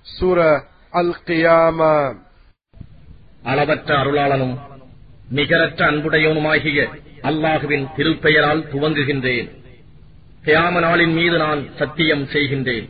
சூர அல் கியாமா அளவற்ற அருளாளனும் நிகரற்ற அன்புடையவனுமாகிய அல்லாஹுவின் திருப்பெயரால் துவங்குகின்றேன் கியாம நாளின் மீது நான் சத்தியம் செய்கின்றேன்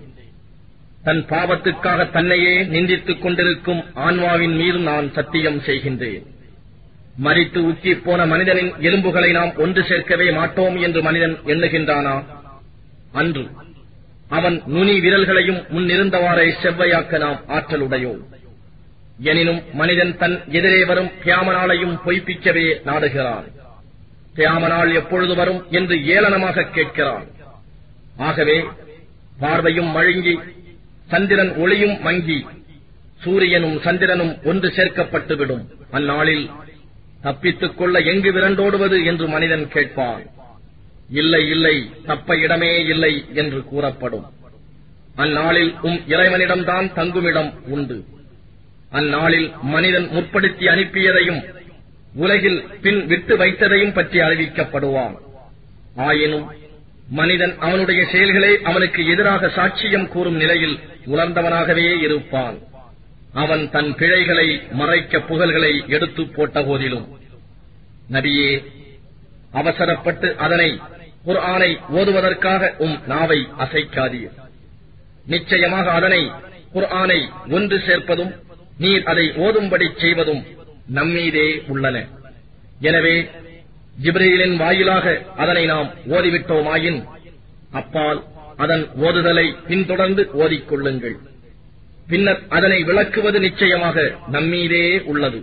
தன் பாவத்துக்காக தன்னையே நிந்தித்துக் கொண்டிருக்கும் ஆன்மாவின் மீது நான் சத்தியம் செய்கின்றேன் மரித்து உச்சிப் போன மனிதனின் எலும்புகளை நாம் ஒன்று சேர்க்கவே மாட்டோம் என்று மனிதன் எண்ணுகின்றானா அன்று அவன் நுனி விரல்களையும் முன்னிருந்தவாறே செவ்வையாக்க நாம் ஆற்றலுடையோம் எனினும் மனிதன் தன் எதிரே வரும் கியாமனாலையும் பொய்ப்பிக்கவே நாடுகிறான் கியாமனாள் எப்பொழுது வரும் என்று ஏளனமாக கேட்கிறான் ஆகவே பார்வையும் மழுங்கி சந்திரன் ஒளியும் மங்கி சூரியனும் சந்திரனும் ஒன்று சேர்க்கப்பட்டுவிடும் அந்நாளில் தப்பித்துக் கொள்ள எங்கு விரண்டோடுவது என்று மனிதன் கேட்பான் இல்லை இல்லை தப்ப இடமே இல்லை என்று கூறப்படும் அந்நாளில் உம் இறைவனிடம்தான் தங்குமிடம் உண்டு அந்நாளில் மனிதன் முற்படுத்தி அனுப்பியதையும் உலகில் பின் விட்டு வைத்ததையும் பற்றி அறிவிக்கப்படுவான் ஆயினும் மனிதன் அவனுடைய செயல்களே அவனுக்கு எதிராக சாட்சியம் கூறும் நிலையில் உணர்ந்தவனாகவே இருப்பான் அவன் தன் பிழைகளை மறைக்க புகழ்களை எடுத்து போட்ட போதிலும் நபியே அவசரப்பட்டு அதனை குர்ஆனை ஓதுவதற்காக உம் நாவை அசைக்காதீர் நிச்சயமாக அதனை குர்ஆனை ஒன்று சேர்ப்பதும் நீர் அதை ஓதும்படி செய்வதும் நம்மீதே உள்ளன எனவே ஜிப்ரீலின் வாயிலாக அதனை நாம் ஓதிவிட்டோமாயின் அப்பால் அதன் ஓதுதலை பின்தொடர்ந்து ஓதிக்கொள்ளுங்கள் பின்னர் அதனை விளக்குவது நிச்சயமாக நம்மீதே உள்ளது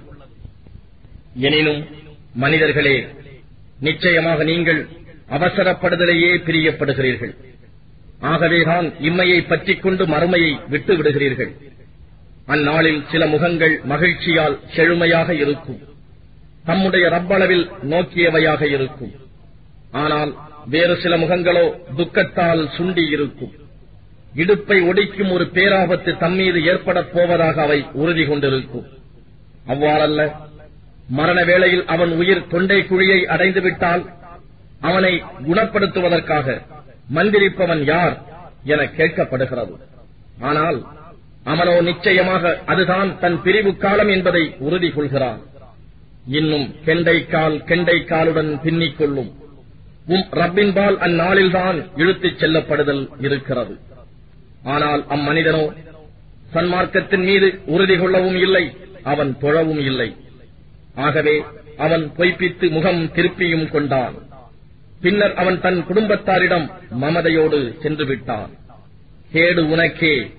எனினும் மனிதர்களே நிச்சயமாக நீங்கள் அவசரப்படுதலையே பிரியப்படுகிறீர்கள் ஆகவேதான் இம்மையை பற்றிக் கொண்டு மறுமையை விட்டு விடுகிறீர்கள் அந்நாளில் சில முகங்கள் மகிழ்ச்சியால் செழுமையாக இருக்கும் தம்முடைய ரப்பளவில் நோக்கியவையாக இருக்கும் ஆனால் வேறு சில முகங்களோ துக்கத்தால் சுண்டி இருக்கும் இடுப்பை ஒடிக்கும் ஒரு பேராபத்து தம்மீது ஏற்படப் போவதாக அவை உறுதி கொண்டிருக்கும் அவ்வாறல்ல மரண வேளையில் அவன் உயிர் தொண்டை குழியை அடைந்துவிட்டால் அவனை குணப்படுத்துவதற்காக மந்திரிப்பவன் யார் என கேட்கப்படுகிறது ஆனால் அவனோ நிச்சயமாக அதுதான் தன் பிரிவு காலம் என்பதை உறுதி கொள்கிறான் இன்னும் கெண்டைக்கால் கெண்டைக்காலுடன் பின்னிக் கொள்ளும் உம் ரப்பின்பால் அந்நாளில்தான் இழுத்துச் செல்லப்படுதல் இருக்கிறது ஆனால் அம்மனிதனோ சன்மார்க்கத்தின் மீது உறுதி கொள்ளவும் இல்லை அவன் தொழவும் இல்லை ஆகவே அவன் பொய்ப்பித்து முகம் திருப்பியும் கொண்டான் பின்னர் அவன் தன் குடும்பத்தாரிடம் மமதையோடு சென்று விட்டான் கேடு உனக்கே